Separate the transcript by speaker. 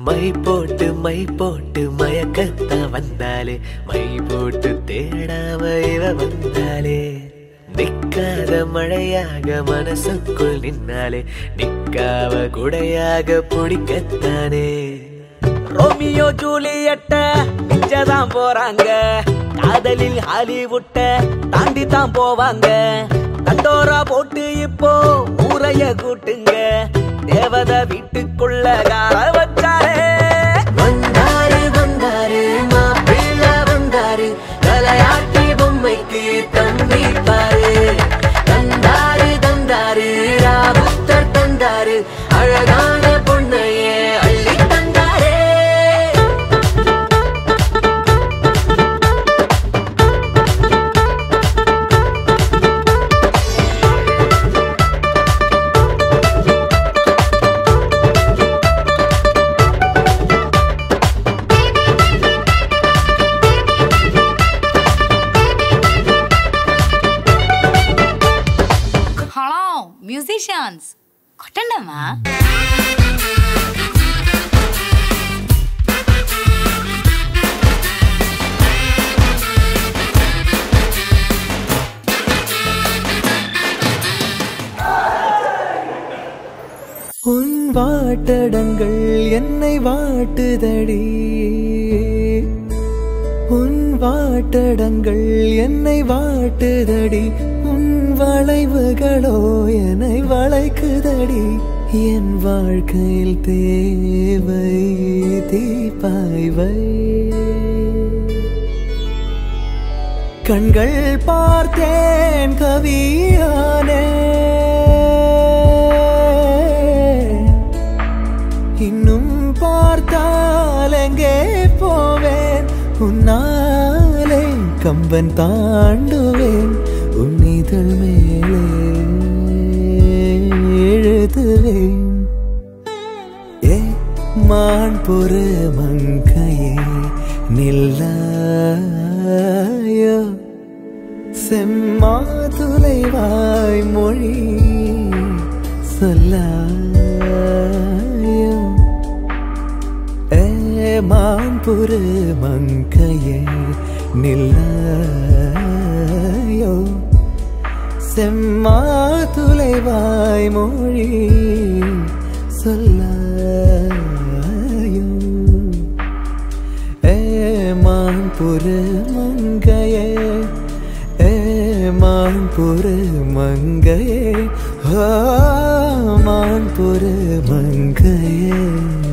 Speaker 1: my போட்டு my போட்டு மயக்கத்தான் வந்தாலே மை போட்டு தேடாம இவ வந்தாலே நிக்காத மழையாக மனசுக்குள் நின்னாலே நிக்காவ குடையாக பிடிக்கத்தானே
Speaker 2: ரோமியோ ஜூலியட்ட மிச்சதான் போறாங்க காதலில் ஹாலிவுட்ட தாண்டி தான் போவாங்க தண்டோரா போட்டு இப்போ ஊரைய கூட்டுங்க தேவத வீட்டுக்குள்ள கால வச்சாரே
Speaker 1: வந்தாரு வந்தாரு மாப்பிள்ள வந்தாரு தலையாட்டி பொம்மைக்கு தம்பி பாரு தந்தாரு தந்தாரு ராபுத்தர் தந்தாரு அழகான பொண்ணையே அள்ளி தந்தாரே
Speaker 3: హలో మ్యూజిషియన్స్ కొట్టండమ్మా
Speaker 1: உன் வாட்டடங்கள் என்னை வாட்டுதடி உன் வாட்டடங்கள் என்னை வாட்டுதடி உன் வளைவுகளோ என்னை வளைக்குதடி என் வாழ்க்கையில் தேவை தீபாய்வை கண்கள் பார்த்தேன் கவியானே இன்னும் பார்த்தால் எங்கே போவேன் உன்னாலே கம்பன் தாண்டுவேன் உன் இதழ் மேலே எழுதுவேன் ஏ மான் பொறு மங்கையே நில்லாயோ செம்மாதுளைவாய் மொழி சொல்லாயோ ஏ மான் பொறு மங்கையே நில்லாயோ செம்மாதுளைவாய் மொழி சொல்லாயோ ஏமான் புரு மங்கையே ஏமான் புரு மங்கையே ஆ, மான் புரு மங்கையே